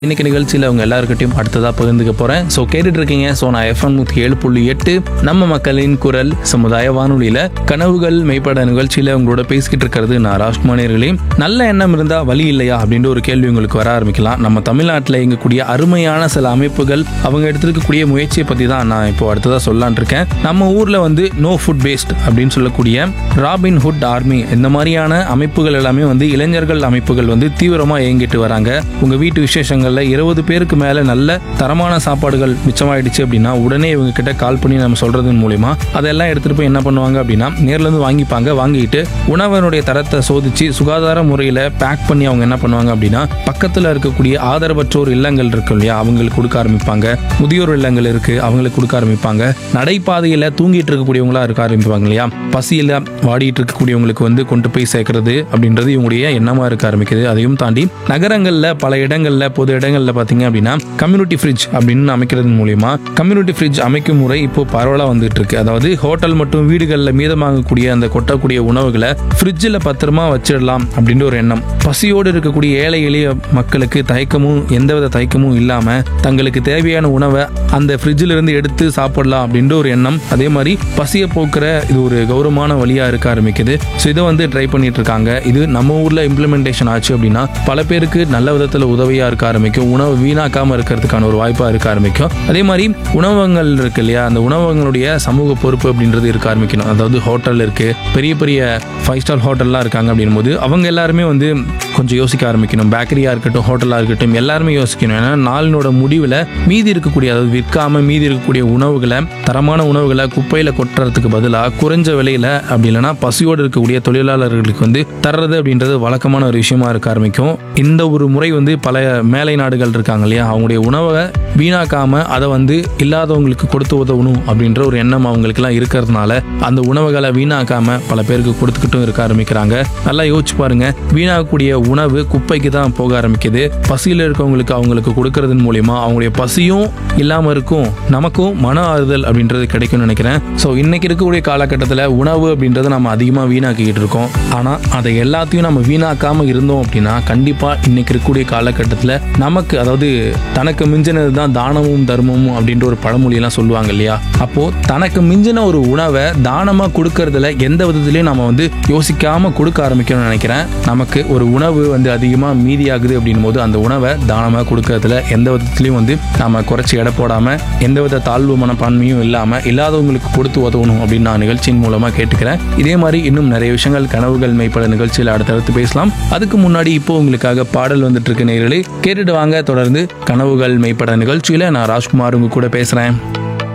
இன்னைக்கு நிகழ்ச்சியில் அவங்க எல்லாருக்கிட்டையும் அடுத்ததாக பகிர்ந்துக்க போகிறேன் ஸோ கேட்டுட்டு இருக்கீங்க ஸோ நான் எஃப்எம் நூற்றி ஏழு புள்ளி எட்டு நம்ம மக்களின் குரல் சமுதாய வானொலியில் கனவுகள் மெய்ப்பட நிகழ்ச்சியில் உங்களோட பேசிக்கிட்டு இருக்கிறது நான் ராஜ்குமாரியர்களே நல்ல எண்ணம் இருந்தால் வழி இல்லையா அப்படின்ற ஒரு கேள்வி உங்களுக்கு வர ஆரம்பிக்கலாம் நம்ம தமிழ்நாட்டில் இயங்கக்கூடிய அருமையான சில அமைப்புகள் அவங்க எடுத்திருக்கக்கூடிய முயற்சியை பற்றி தான் நான் இப்போ அடுத்ததாக சொல்லலான் இருக்கேன் நம்ம ஊரில் வந்து நோ ஃபுட் வேஸ்ட் அப்படின்னு சொல்லக்கூடிய ராபின் ஹுட் ஆர்மி இந்த மாதிரியான அமைப்புகள் எல்லாமே வந்து இளைஞர்கள் அமைப்புகள் வந்து தீவிரமாக இயங்கிட்டு வராங்க உங்க வீட்டு விசேஷங்கள்ல இருபது பேருக்கு மேல நல்ல தரமான சாப்பாடுகள் மிச்சமாயிடுச்சு அப்படின்னா உடனே இவங்க கிட்ட கால் பண்ணி நம்ம சொல்றதன் மூலியமா அதெல்லாம் எடுத்துட்டு போய் என்ன பண்ணுவாங்க அப்படின்னா நேர்ல இருந்து வாங்கிப்பாங்க வாங்கிட்டு உணவனுடைய தரத்தை சோதிச்சு சுகாதார முறையில பேக் பண்ணி அவங்க என்ன பண்ணுவாங்க அப்படின்னா பக்கத்துல இருக்கக்கூடிய ஆதரவற்றோர் இல்லங்கள் இருக்கு இல்லையா அவங்களுக்கு கொடுக்க ஆரம்பிப்பாங்க முதியோர் இல்லங்கள் இருக்கு அவங்களுக்கு கொடுக்க ஆரம்பிப்பாங்க நடைபாதையில தூங்கிட்டு இருக்கக்கூடியவங்களா இருக்க ஆரம்பிப்பாங்க இல்லையா பசியில வாடிட்டு இருக்கக்கூடியவங்களுக்கு வந்து கொண்டு போய் சேர்க்கறது அப்படின்றது இவங்களுடைய எண்ணமா இருக்க ஆரம்பிக்குது அதையும் தாண்டி நகரங்கள்ல பல இடங்கள்ல பொது இடங்கள்ல பாத்தீங்க அப்படின்னா கம்யூனிட்டி ஃப்ரிட்ஜ் அப்படின்னு அமைக்கிறது மூலியமா கம்யூனிட்டி ஃப்ரிட்ஜ் அமைக்கும் முறை இப்போ பரவலா வந்துட்டு இருக்கு அதாவது ஹோட்டல் மற்றும் வீடுகளில் மீதமாகக்கூடிய அந்த கொட்டக்கூடிய உணவுகளை ஃப்ரிட்ஜில் பத்திரமா வச்சிடலாம் அப்படின்ற ஒரு எண்ணம் பசியோடு இருக்கக்கூடிய ஏழை எளிய மக்களுக்கு தயக்கமும் எந்தவித தயக்கமும் இல்லாம தங்களுக்கு தேவையான உணவை அந்த ஃப்ரிட்ஜில் இருந்து எடுத்து சாப்பிடலாம் அப்படின்ற ஒரு எண்ணம் அதே மாதிரி பசியை போக்குற இது ஒரு கௌரவமான வழியா இருக்க ஆரம்பிக்குது ஸோ இதை வந்து ட்ரை பண்ணிட்டு இருக்காங்க இது நம்ம ஊர்ல இம்ப்ளிமெண்டேஷன் ஆச்சு அப்படின்னா பல பேருக்கு நல்ல விதத்துல உதவியா இருக்க ஆரம்பிக்கும் உணவு வீணாக்காம இருக்கிறதுக்கான ஒரு வாய்ப்பா இருக்க ஆரம்பிக்கும் அதே மாதிரி உணவகங்கள் இருக்கு இல்லையா அந்த உணவகங்களுடைய சமூக பொறுப்பு அப்படின்றது இருக்க ஆரம்பிக்கணும் அதாவது ஹோட்டல் இருக்கு பெரிய பெரிய ஃபைவ் ஸ்டார் ஹோட்டல்லாம் இருக்காங்க அப்படின் போது அவங்க எல்லாருமே வந்து கொஞ்சம் யோசிக்க ஆரம்பிக்கணும் பேக்கரியா இருக்கட்டும் ஹோட்டலா இருக்கட்டும் எல்லாருமே யோசிக்கணும் ஏன்னா நாளினோட முடிவில் மீதி இருக்கக்கூடிய அதாவது விற்காம மீதி இருக்கக்கூடிய உணவுகளை தரமான உணவுகளை குப்பையில கொட்டுறதுக்கு பதிலாக குறைஞ்ச விலையில அப்படி இல்லைன்னா பசியோடு இருக்கக்கூடிய தொழிலாளர்களுக்கு வந்து தர்றது அப்படின்றது வழக்கமான ஒரு விஷயமா இருக்க ஆரம்பிக்கும் இந்த ஒரு முறை வந்து பல மேலை நாடுகள் இருக்காங்க இல்லையா அவங்களுடைய உணவை வீணாக்காம அதை வந்து இல்லாதவங்களுக்கு கொடுத்து உதவணும் அப்படின்ற ஒரு எண்ணம் அவங்களுக்குலாம் இருக்கிறதுனால அந்த உணவுகளை வீணாக்காம பல பேருக்கு கொடுத்துக்கிட்டும் இருக்க ஆரம்பிக்கிறாங்க நல்லா யோசிச்சு பாருங்க வீணாகக்கூடிய உணவு குப்பைக்கு தான் போக ஆரம்பிக்குது பசியில் இருக்கவங்களுக்கு அவங்களுக்கு கொடுக்கறதன் மூலியமா அவங்களுடைய பசியும் இல்லாம இருக்கும் நமக்கும் மன ஆறுதல் அப்படின்றது கிடைக்கும்னு நினைக்கிறேன் ஸோ இன்னைக்கு இருக்கக்கூடிய காலகட்டத்தில் உணவு அப்படின்றத நம்ம அதிகமாக வீணாக்கிக்கிட்டு இருக்கோம் ஆனால் அதை எல்லாத்தையும் நம்ம வீணாக்காம இருந்தோம் அப்படின்னா கண்டிப்பாக இன்னைக்கு இருக்கக்கூடிய காலகட்டத்தில் நமக்கு அதாவது தனக்கு மிஞ்சினது தான் தானமும் தர்மமும் அப்படின்ற ஒரு பழமொழியெல்லாம் சொல்லுவாங்க இல்லையா அப்போ தனக்கு மிஞ்சின ஒரு உணவை தானமாக கொடுக்கறதுல எந்த விதத்துலையும் நம்ம வந்து யோசிக்காம கொடுக்க ஆரம்பிக்கணும்னு நினைக்கிறேன் நமக்கு ஒரு உணவு வந்து அதிகமாக மீதியாகுது அப்படின் போது அந்த உணவை தானமாக கொடுக்கறதுல எந்த விதத்துலையும் வந்து நாம குறைச்சி எடை போடாம எந்தவித தாழ்வு மனப்பான்மையும் இல்லாமல் இல்லாதவங்களுக்கு கொடுத்து உதவணும் அப்படின்னு நான் நிகழ்ச்சியின் மூலமாக கேட்டுக்கிறேன் இதே மாதிரி இன்னும் நிறைய விஷயங்கள் கனவுகள் மெய்ப்பட நிகழ்ச்சியில் அடுத்தடுத்து பேசலாம் அதுக்கு முன்னாடி இப்போ உங்களுக்காக பாடல் வந்துட்டு இருக்கு நேர்களே கேட்டுட்டு வாங்க தொடர்ந்து கனவுகள் மெய்ப்பட நிகழ்ச்சியில் நான் ராஜ்குமார் உங்க கூட பேசுகிறேன்